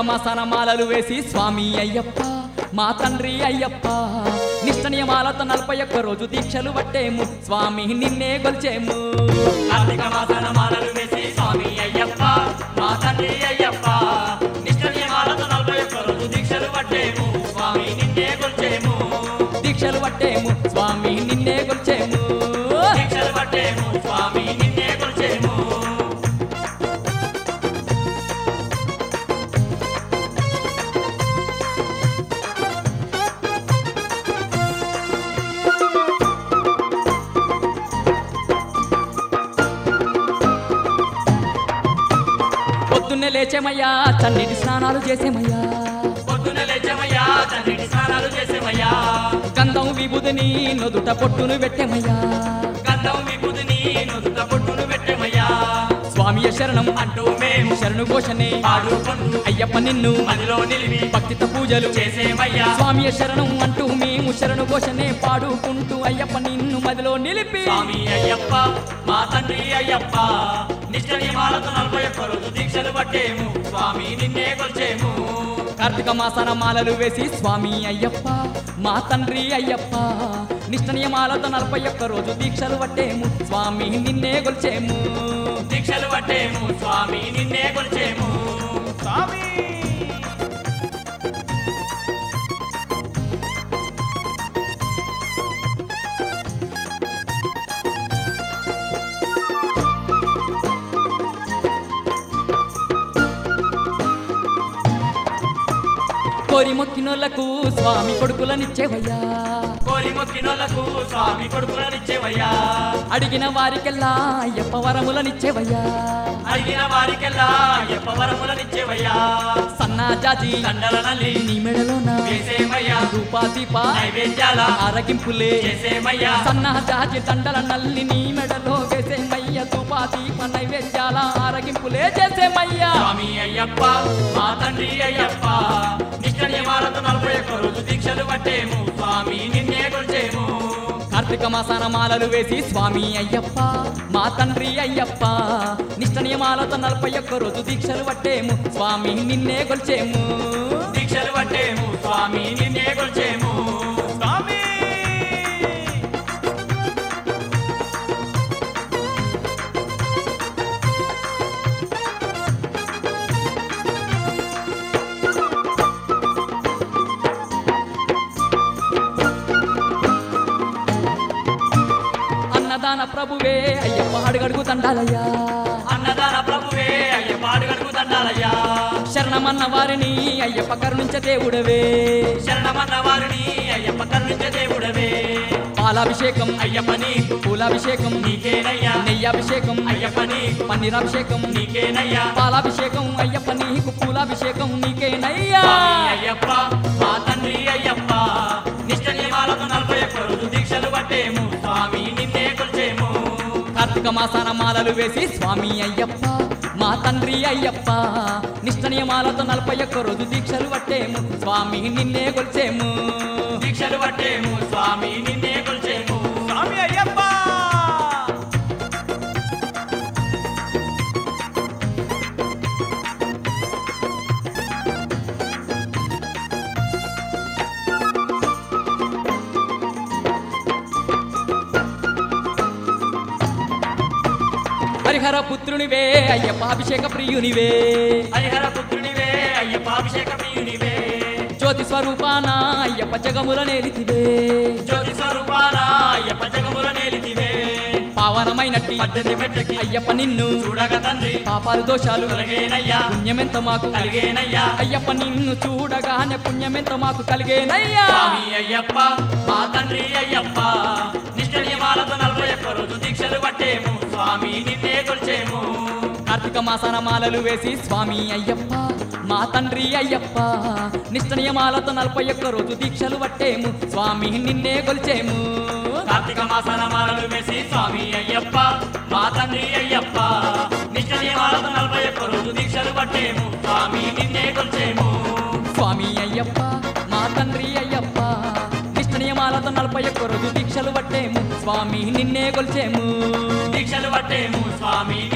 మాసాన మాలలు వేసి స్వామి అయ్యప్ప మా తండ్రి అయ్యప్ప నిష్ట నియమాలతో నలభై ఒక్క రోజు దీక్షలు పట్టేము స్వామి నిన్నే గొల్చేము కార్తీక మాసన మాలలు వేసి స్వామి అయ్యప్ప మా తండ్రి అయ్యప్ప నిష్ట నియమాలతో నలభై ఒక్క రోజు దీక్షలు పట్టేము స్వామి నిన్నే కొల్చేము దీక్షలు పట్టేము స్వామి నిన్నే గొల్చేము దీక్షలు పట్టేము స్వామి నిన్నే కొల్చేము పొద్దున్నే లేచేమయ్యా చన్నీటి స్నానాలు చేసేమయ్యా పొద్దున లేచమయ్యా చన్నీటి స్నానాలు చేసేమయ్యా గంధం విభుదిని నొదుట పొట్టును పెట్టేమయ్యా గంధం విభూతిని నుదుట పొట్టును పెట్టేమయ్యా స్వామి శరణం అంటూ మేము శరణు ఘోషనే పాడుకుంటూ అయ్యప్ప నిన్ను మదిలో నిలివి భక్తితో పూజలు చేసేమయ్యా స్వామి శరణం అంటూ మేము శరణు ఘోషనే పాడుకుంటూ అయ్యప్ప నిన్ను మదిలో నిలిపి స్వామి అయ్యప్ప మా తండ్రి అయ్యప్ప నిష్ట నియమాలతో నలభై ఒక్క రోజు దీక్షలు పట్టేము స్వామి నిన్నే కొల్చేము కార్తీక మాసాన మాలలు వేసి స్వామి అయ్యప్ప మా తండ్రి అయ్యప్ప నిష్ట నియమాలతో నలభై ఒక్క రోజు దీక్షలు పట్టేము స్వామి నిన్నే గొల్చేము దీక్షలు పట్టేము స్వామి నిన్నే కొల్చేము స్వామి కోరి మొక్కినోళ్లకు స్వామి కొడుకులనిచ్చేవయ్యా కోరి మొక్కినోళ్లకు స్వామి కొడుకులనిచ్చేవయ్యా అడిగిన వారికెల్లా అయ్యప్ప వరములనిచ్చేవయ్యా అడిగిన వారికెల్లా అయ్యప్ప వరములనిచ్చేవయ్యా సన్నా జాజి దండల నల్లి నీ మెడలోన వేసేమయ్యా రూపా దీప నైవేద్యాల ఆరగింపులే చేసేమయ్యా సన్నా జాజి దండల నల్లి నీ మెడలో వేసేమయ్య రూపా దీప నైవేద్యాల ఆరగింపులే చేసేమయ్యా స్వామి అయ్యప్ప మా తండ్రి అయ్యప్ప నిష్ట నియమాలతో నలభై ఒక్క రోజు దీక్షలు పట్టేము స్వామి నిన్నే కొల్చేము కార్తీక మాసాన మాలలు వేసి స్వామి అయ్యప్ప మా తండ్రి అయ్యప్ప నిష్ట నియమాలతో నలభై ఒక్క రోజు దీక్షలు పట్టేము స్వామి నిన్నే గొల్చేము దీక్షలు పట్టేము స్వామి నిన్నే కొల్చేము స్వామి అన్నదాన ప్రభువే అయ్యప్ప అడుగడుగు తండాలయ్యా అన్నదాన ప్రభువే అయ్యప్ప అడుగడుగు దండాలయ్యా శరణమన్న వారిని అయ్యప్ప కరుణించ దేవుడవే శరణమన్న వారిని అయ్యప్ప కరుణించే దేవుడవే పాలాభిషేకం అయ్యప్ప నీకు పూలాభిషేకం నీకేనయ్యా నెయ్యాభిషేకం అయ్యప్ప నీకు పన్నీరాభిషేకం నీకేనయ్యా పాలాభిషేకం అయ్యప్ప నీకు పూలాభిషేకం నీకేనయ్యా స్వామి అయ్యప్ప మా తండ్రి అయ్యప్ప నిష్ట నియమాలతో నలభై ఒక్క రోజు దీక్షలు పట్టేము స్వామి నిన్నే కొల్చేము కార్తీక మాసాన మాలలు వేసి స్వామి అయ్యప్ప మా తండ్రి అయ్యప్ప నిష్ట నియమాలతో నలభై ఒక్క రోజు దీక్షలు పట్టేము స్వామి నిన్నే గొల్చేము దీక్షలు పట్టేము స్వామి నిన్నే కొల్చేము స్వామి అయ్యప్ప హరిహర పుత్రునివే అయ్యప్ప అభిషేక ప్రియునివే హరిహర పుత్రునివే అయ్యప్ప అభిషేక ప్రియునివే జ్యోతి స్వరూపాన అయ్యప్ప జగముల నేలితివే జ్యోతి స్వరూపాల అయ్యప్ప జగముల నేలితివే పావనమైనట్టి పద్దెనిమిది మెట్లకి అయ్యప్ప నిన్ను చూడగ తండ్రి పాపాలు దోషాలు కలిగేనయ్యా పుణ్యమెంత మాకు కలిగేనయ్యా అయ్యప్ప నిన్ను చూడగానే పుణ్యమెంత మాకు కలిగేనయ్యా స్వామి అయ్యప్ప మా తండ్రి అయ్యప్ప నిష్ట నియమాలతో నలభై ఒక్క రోజు దీక్షలు పట్టేము స్వామి నిన్నే కొల్చేము కార్తీక మాసాన మాలలు వేసి స్వామి అయ్యప్ప మా తండ్రి అయ్యప్ప నిష్ట నియమాలతో నలభై ఒక్క రోజు దీక్షలు పట్టేము స్వామి నిన్నే గొల్చేము కార్తీక మాసాన మాలలు వేసి స్వామి అయ్యప్ప మా తండ్రి అయ్యప్ప నిష్ట నియమాలతో నలభై ఒక్క రోజు దీక్షలు పట్టేము స్వామి నిన్నే కొల్చేము స్వామి అయ్యప్ప మా తండ్రి అయ్యప్ప నిష్ట నియమాలతో నలభై ఒక్క రోజు దీక్షలు పట్టేము స్వామి నిన్నే గొల్చేము దీక్షలు పట్టేము స్వామి